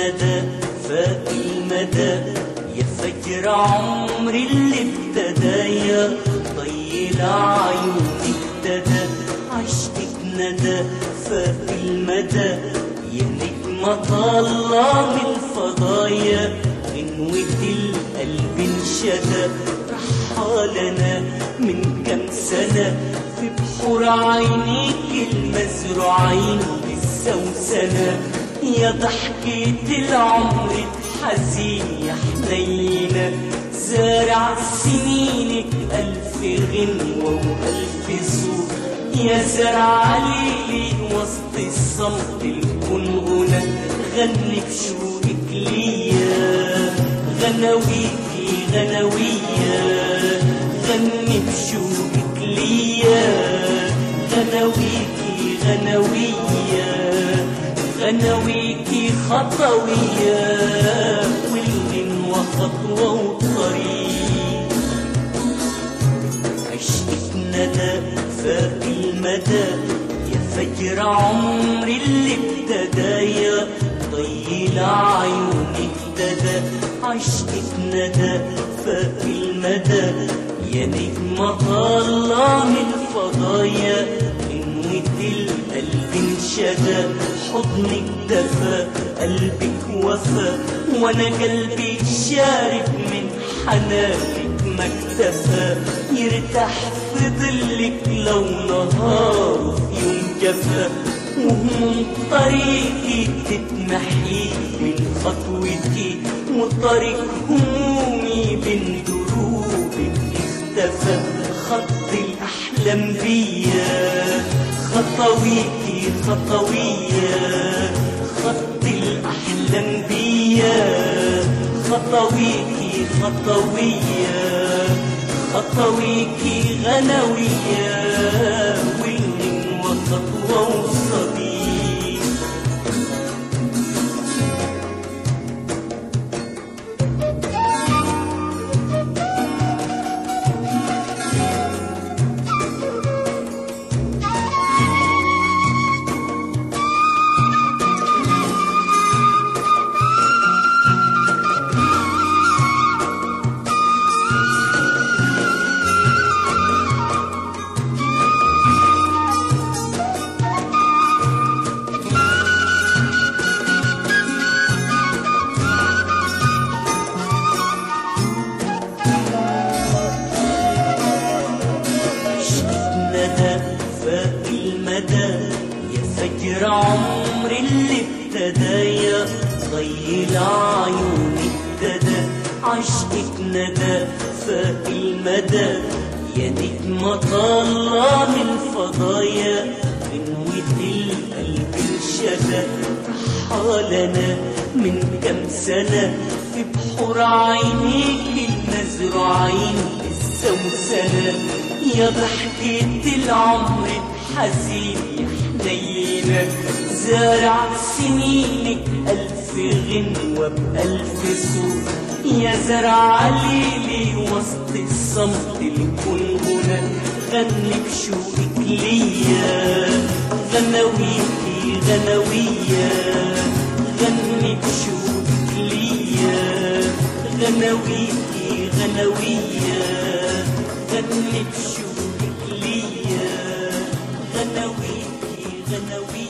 الندى فاق المدى يا فجر عمري اللي ابتدى يا طيل عيوني ابتدى عشقك ندى فاق المدى يا نجمة طالعة من الفضايا غنوة القلب انشدى رحالنا من كم سنة في بحور عينيك المزروعين بالسوسنة يا ضحكة العمر الحزين يا حنينة زارع سنينك ألف غنوة وألف صوت يا زرع ليلي وسط الصمت الكون غنى غني بشوقك ليا غناويكي غناوية غني بشوقك ليا غناويكي غناوية غناويكي خطوية والغنوة خطوة وطريق عشقك ندى فاق المدى يا فجر عمري اللي ابتدى يا طيل عيوني ابتدى عشقك ندى فاق المدى يا نجمة طالعة من الفضايا غنوة القلب انشدى حضنك دفى قلبك وفى وانا قلبي شارب من حنانك ما اكتفى يرتاح في ظلك لو نهار في يوم جفا وهموم طريقي تتمحي من خطوتي وطريق همومي بين دروبك اختفى خط الأحلام بيا خطويتي خطوية خط الأحلام بيا خطويتي خطوية خطويكي غنوية والغنوة خطوة وصديق ندى فاق المدى يا فجر عمري اللي ابتدى يا طيل عيوني ابتدى عشقك ندى فاق المدى يا نجمة طالعة من الفضايا غنوة القلب انشدى رحالنا من كم سنة في بحور عينيك المزروعين السوسنة يا ضحكة العمر الحزين يا حنينة زارع سنينك ألف غنوة بألف صوت يا زرع ليلي وسط الصمت الكون هنا غني بشوقك ليا غناويكي غناوية غني بشوقك ليا غناويكي غناوية غني بشوقك ليا غناويكي غناوية